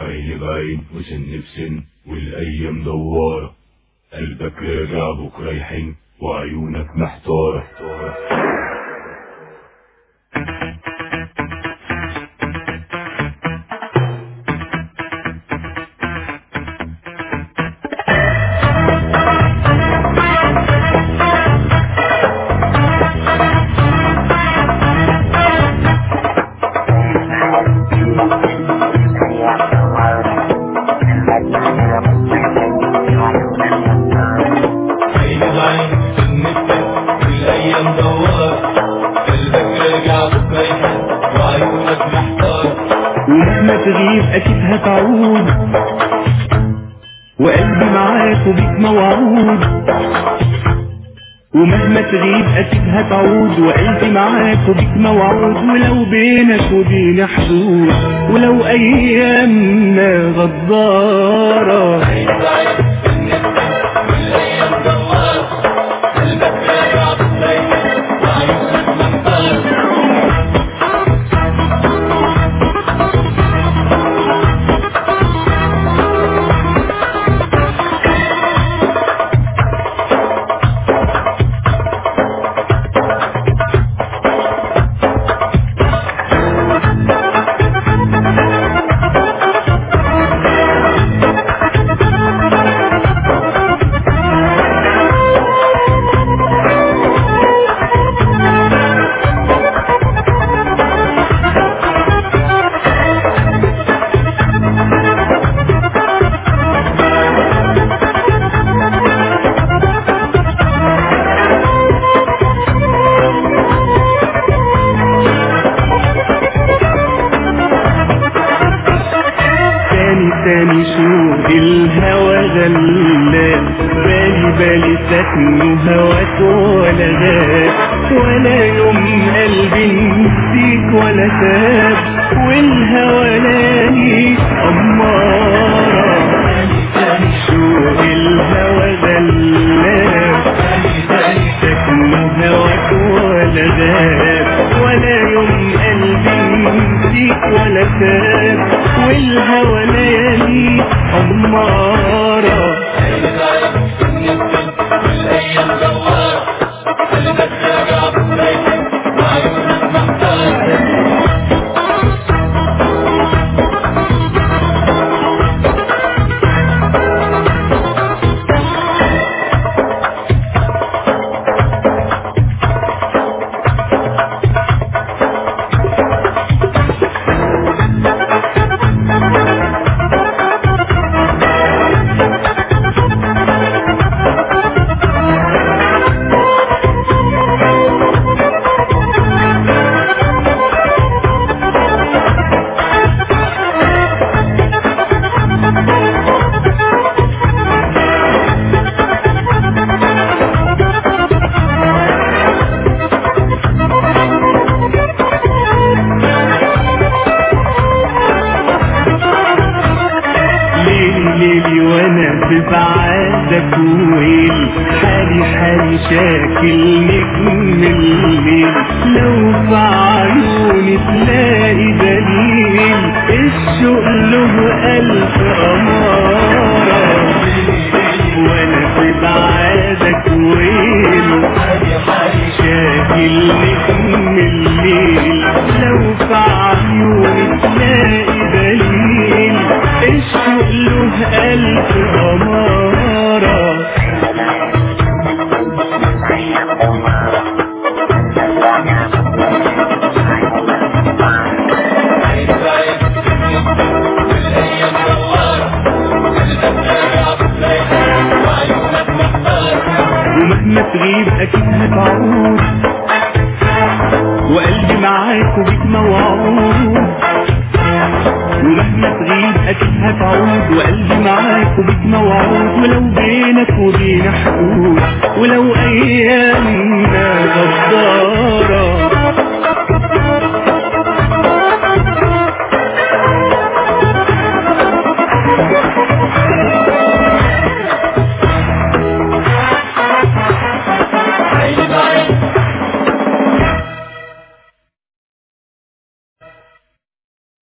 عين بعين وسن بسن والايام دوارة قلبك راجع بكرة يحن وعيونك محتارة عين بعين وسن بسن والايام دوارة قلبك راجع بكرة يحن وعيونك محتارة ومهما تغيب اكيد هتعود وقلبي معاك وبيك موعود ومهما تغيب اكيد هتعود وقلبي معاك وبيك موعود ولو بينك وبين حدود ولو ايامنا غدارة عين بعين وسن بسن والايام دوارة قلبك راجع بكرة يحن وعيونك محتارة تاني تاني شوق الهوى غلاب بالي بالي سكن هواك ولا غاب ولا يوم قلبي نسيك ولا ساب والهوى لاني أمارة تاني شوق الهوى غلاب سكن هواك ولا غاب ولا يوم قلبي نسيك ولا ساب والهوى ليالي أمارة عين بعين وسن بسن والايام دوارة قلبك راجع بكرة يحن وعيونك محتارة ليلي ليلي وانا في بعادك ويل حالي حالي شاكل نجم الليل لو في عيوني تلاقي دليل الشوق له ألف أمارة وانا في بعادك ويل شاكل نجم الليل لو في عيوني تلاقي دليل الشوق له ألف أمارة عين بعين وسن بسن والايام دوارة قلبك راجع بكرة يحن وعيونك محتارة ومهما تغيب اكيد هتعود وقلبي معاك وبيك موعود ومهما تغيب اكيد هتعود وقلبي معاك وبيك موعود ولو بينك وبين حدود ولو ايامنا غدارة